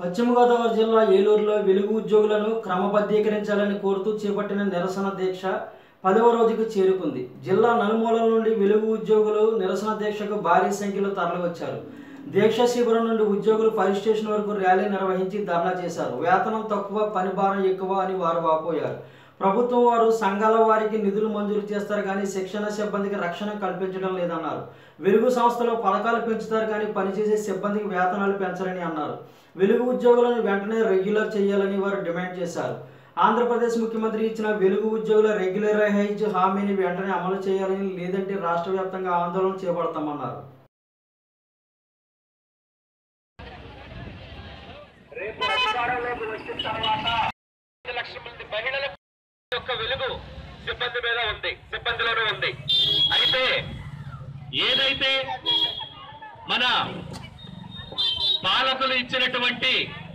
పశ్చిమ గోదావరి జిల్లా ఏలూరులో వెలుగు ఉద్యోగులను క్రమబద్ధీకరించాలని కోరుతూ చేపట్టిన నిరసన దీక్ష పదవ రోజుకు చేరుకుంది జిల్లా నలుమూలల నుండి వెలుగు ఉద్యోగులు నిరసన దీక్షకు భారీ సంఖ్యలో తరలివచ్చారు దీక్ష శిబిరం నుండి ఉద్యోగులు ఫైర్ స్టేషన్ వరకు ర్యాలీ నిర్వహించి ధర్నా చేశారు వేతనం తక్కువ పని భారం ఎక్కువ అని వారు వాపోయారు ప్రభుత్వం వారు సంఘాల వారికి నిధులు మంజూరు చేస్తారు కానీ శిక్షణ సిబ్బందికి రక్షణ కల్పించడం లేదన్నారు వెలుగు సంస్థలో పథకాలు పెంచుతారు కానీ పనిచేసే సిబ్బందికి వేతనాలు పెంచరని అన్నారు వెలుగు ఉద్యోగులను వెంటనే రెగ్యులర్ చేయాలని వారు డిమాండ్ చేశారు ఆంధ్రప్రదేశ్ ముఖ్యమంత్రి ఇచ్చిన వెలుగు ఉద్యోగుల రెగ్యులరైజ్ హామీని వెంటనే అమలు చేయాలని లేదంటే రాష్ట్ర వ్యాప్తంగా ఆందోళన చేపడతామన్నారు రేపు అధికారంలోకి వచ్చిన తర్వాత ఐదు లక్షల మంది మహిళల యొక్క వెలుగు సిబ్బంది మీద ఉంది సిబ్బందిలోనే ఉంది అయితే ఏదైతే మన పాలకులు ఇచ్చినటువంటి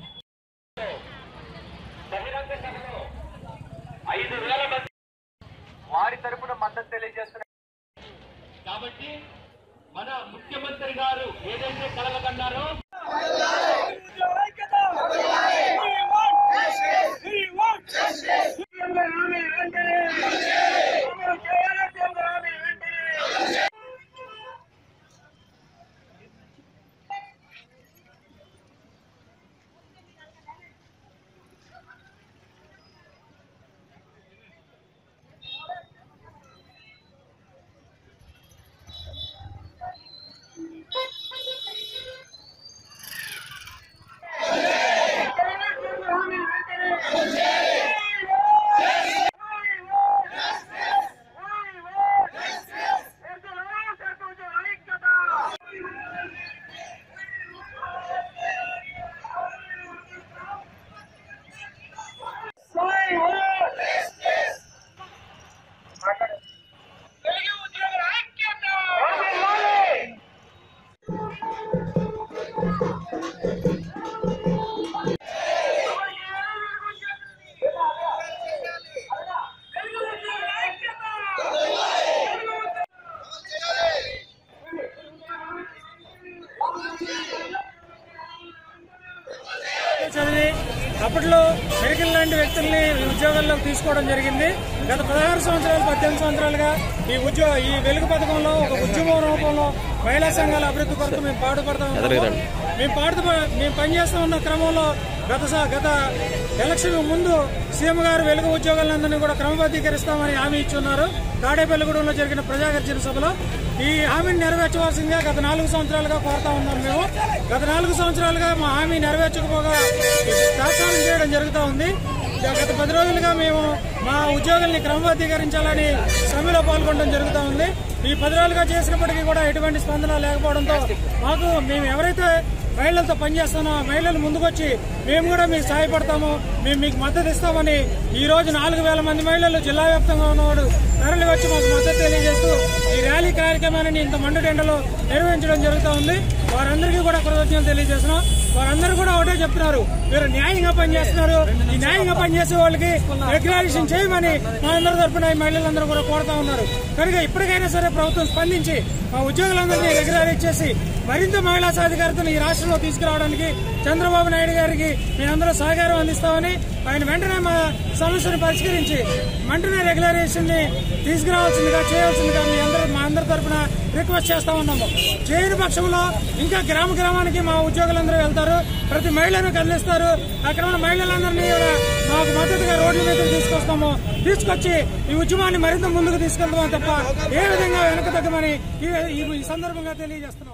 బహిరంగ సభలో ఐదు వేల మంది వారి తరపున మద్దతు తెలియజేస్తున్నారు కాబట్టి మన ముఖ్యమంత్రి గారు ఏదైతే కలగకన్నారో చదివి అప్పట్లో మెడికల్ లాంటి వ్యక్తుల్ని ఈ ఉద్యోగాల్లోకి తీసుకోవడం జరిగింది గత పదహారు సంవత్సరాలు పద్దెనిమిది సంవత్సరాలుగా ఈ ఉద్యోగ ఈ వెలుగు పథకంలో ఒక ఉద్యమం రూపంలో మహిళా సంఘాల అభివృద్ధి కొరకు మేము పాటుపడతా ఉన్నాము మేము పాటు మేము పనిచేస్తూ ఉన్న క్రమంలో గత స- గత ఎలక్షన్ ముందు సీఎం గారు వెలుగు ఉద్యోగాలందరినీ కూడా క్రమబద్ధీకరిస్తామని హామీ ఇచ్చున్నారు తాడేపల్లిగూడెంలో జరిగిన ప్రజాగర్జన సభలో ఈ హామీని నెరవేర్చవలసిందిగా గత నాలుగు సంవత్సరాలుగా కోరుతా ఉన్నాం మేము గత నాలుగు సంవత్సరాలుగా మా హామీ నెరవేర్చకపోగా తాత్కాలం చేయడం జరుగుతూ ఉంది గత పది రోజులుగా మేము మా ఉద్యోగుల్ని క్రమబద్ధీకరించాలని సమ్మెలో పాల్గొనడం జరుగుతూ ఉంది ఈ పది రోజులుగా చేసినప్పటికీ కూడా ఎటువంటి స్పందన లేకపోవడంతో మాకు మేము ఎవరైతే మహిళలతో పనిచేస్తామో ఆ మహిళలు ముందుకొచ్చి మేము కూడా మీకు సహాయపడతాము మేము మీకు మద్దతు ఇస్తామని ఈ రోజు నాలుగు వేల మంది మహిళలు జిల్లా వ్యాప్తంగా ఉన్నవాడు తరలి వచ్చి మాకు మద్దతు తెలియజేస్తూ ఈ ర్యాలీ కార్యక్రమాన్ని ఇంత మండుటెండలో నిర్వహించడం జరుగుతూ ఉంది వారందరికీ కూడా కృతజ్ఞతలు తెలియజేస్తున్నాం వారందరూ కూడా ఒకటే చెప్తున్నారు మీరు న్యాయంగా పనిచేస్తున్నారు ఈ న్యాయంగా పనిచేసే వాళ్ళకి రెగ్యులేషన్ చేయమని మా అందరి తరఫున ఈ మహిళలందరూ కూడా కోరుతా ఉన్నారు కనుక ఇప్పటికైనా సరే ప్రభుత్వం స్పందించి మా ఉద్యోగులందరినీ రెగ్యులరైజ్ చేసి మరింత మహిళా సాధికారతను ఈ రాష్ట్రంలో తీసుకురావడానికి చంద్రబాబు నాయుడు గారికి మేమందరూ సహకారం అందిస్తామని ఆయన వెంటనే మా సమస్యను పరిష్కరించి వెంటనే రెగ్యులరైజేషన్ ని తీసుకురావాల్సిందిగా చేయవలసిందిగా మీ అందరూ మా అందరి తరఫున రిక్వెస్ట్ చేస్తా ఉన్నాము చేయని పక్షంలో ఇంకా గ్రామ గ్రామానికి మా ఉద్యోగులందరూ వెళ్తారు ప్రతి మహిళను కదిలిస్తారు అక్కడ ఉన్న మహిళలందరినీ కూడా మాకు మద్దతుగా రోడ్ల మీద తీసుకొస్తాము తీసుకొచ్చి ఈ ఉద్యమాన్ని మరింత ముందుకు తీసుకెళ్తామో తప్ప ఏ విధంగా వెనక తగ్గమని ఈ- ఈ సందర్భంగా తెలియజేస్తున్నాం